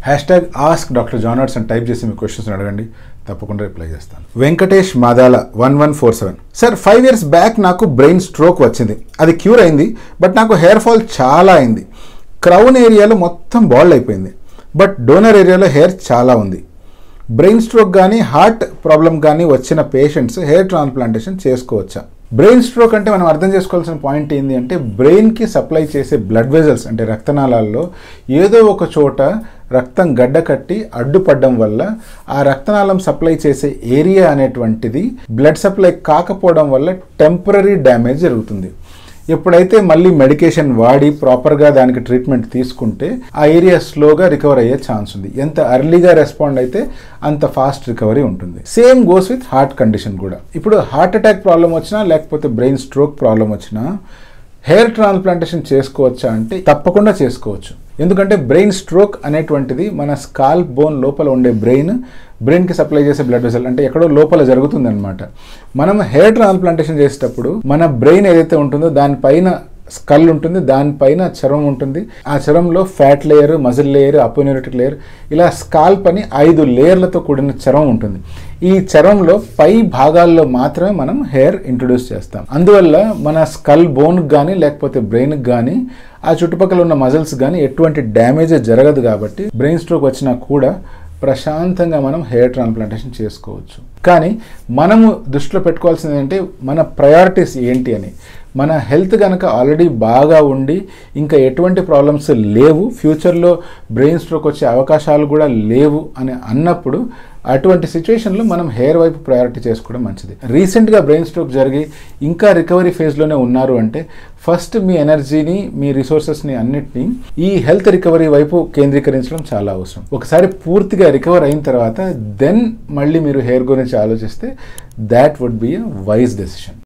hash tag ask doctor జానర్స్ అని type చేసి మీ క్వశ్చన్స్ అడగండి తప్పకుండా రిప్లై చేస్తాను Venkatesh Madala one one four seven sir five years back నాకు బ్రెయిన్ స్ట్రోక్ వచ్చింది అది క్యూర్ అయింది బట్ నాకు హెయిర్ ఫాల్ చాలా అయింది క్రౌన్ ఏరియాలో మొత్తం బాల్డ్ అయిపోయింది బట్ డోనర్ ఏరియాలో హెయిర్ చాలా ఉంది బ్రెయిన్ స్ట్రోక్ కానీ హార్ట్ ప్రాబ్లం కానీ వచ్చిన పేషెంట్స్ హెయిర్ ట్రాన్స్ప్లాంటేషన్ చేసుకోవచ్చా బ్రెయిన్ స్ట్రోక్ అంటే మనం అర్థం చేసుకోవాల్సిన పాయింట్ ఏంటి అంటే బ్రెయిన్కి సప్లై చేసే బ్లడ్ వెజల్స్ అంటే రక్తనాళాల్లో ఏదో ఒక చోట రక్తం గడ్డ కట్టి అడ్డుపడడం వల్ల ఆ రక్తనాళం సప్లై చేసే ఏరియా అనేటువంటిది బ్లడ్ సప్లై కాకపోవడం వల్ల టెంపరీ డ్యామేజ్ జరుగుతుంది ఎప్పుడైతే మళ్ళీ మెడికేషన్ వాడి ప్రాపర్గా దానికి ట్రీట్మెంట్ తీసుకుంటే ఆ ఏరియా స్లోగా రికవర్ అయ్యే ఛాన్స్ ఉంది ఎంత అర్లీగా రెస్పాండ్ అయితే అంత ఫాస్ట్ రికవరీ ఉంటుంది same goes with heart condition కూడా ఇప్పుడు హార్ట్ అటాక్ ప్రాబ్లం వచ్చినా లేకపోతే బ్రెయిన్ స్ట్రోక్ ప్రాబ్లం వచ్చినా హెయిర్ ట్రాన్స్ప్లాంటేషన్ చేసుకోవచ్చా అంటే తప్పకుండా చేసుకోవచ్చు ఎందుకంటే బ్రెయిన్ స్ట్రోక్ అనేటువంటిది మన స్కాల్ప్ బోన్ లోపల ఉండే బ్రెయిన్ బ్రెయిన్కి సప్లై చేసే బ్లడ్ వెసల్ అంటే ఎక్కడో లోపల జరుగుతుంది అనమాట మనం హెయిర్ ట్రాన్స్ప్లాంటేషన్ చేసేటప్పుడు మన బ్రెయిన్ ఏదైతే ఉంటుందో దానిపైన స్కల్ ఉంటుంది దానిపైన చర్మం ఉంటుంది ఆ చర్మంలో fat layer muscle layer aponeurotic layer ఇలా స్కాల్ప్ అని ఐదు లేయర్లతో కూడిన చర్మం ఉంటుంది ఈ చర్మంలో పై భాగాల్లో మాత్రమే మనం హెయిర్ ఇంట్రొడ్యూస్ చేస్తాం అందువల్ల మన స్కల్ బోన్కి కానీ లేకపోతే బ్రెయిన్కి కానీ ఆ చుట్టుపక్కల ఉన్న మజిల్స్ కానీ ఎటువంటి డ్యామేజ్ జరగదు కాబట్టి బ్రెయిన్ స్ట్రోక్ వచ్చినా కూడా ప్రశాంతంగా మనం హెయిర్ ట్రాన్స్ప్లాంటేషన్ చేసుకోవచ్చు కానీ మనము దృష్టిలో పెట్టుకోవాల్సింది ఏంటంటే మన ప్రయారిటీస్ ఏంటి అని మన హెల్త్ కనుక ఆల్రెడీ బాగా ఉండి ఇంకా ఎటువంటి ప్రాబ్లమ్స్ లేవు ఫ్యూచర్లో బ్రెయిన్ స్ట్రోక్ వచ్చే అవకాశాలు కూడా లేవు అని అన్నప్పుడు అటువంటి సిచ్యువేషన్లో మనం హెయిర్ వైపు ప్రయారిటీ చేసుకోవడం మంచిది రీసెంట్గా బ్రెయిన్ స్ట్రోక్ జరిగి ఇంకా రికవరీ ఫేజ్లోనే ఉన్నారు అంటే ఫస్ట్ మీ ఎనర్జీని మీ రిసోర్సెస్ని అన్నిటినీ ఈ హెల్త్ రికవరీ వైపు కేంద్రీకరించడం చాలా అవసరం ఒకసారి పూర్తిగా రికవర్ అయిన తర్వాత దెన్ మళ్ళీ మీరు హెయిర్ గురించి ఆలోచిస్తే that would be a wise decision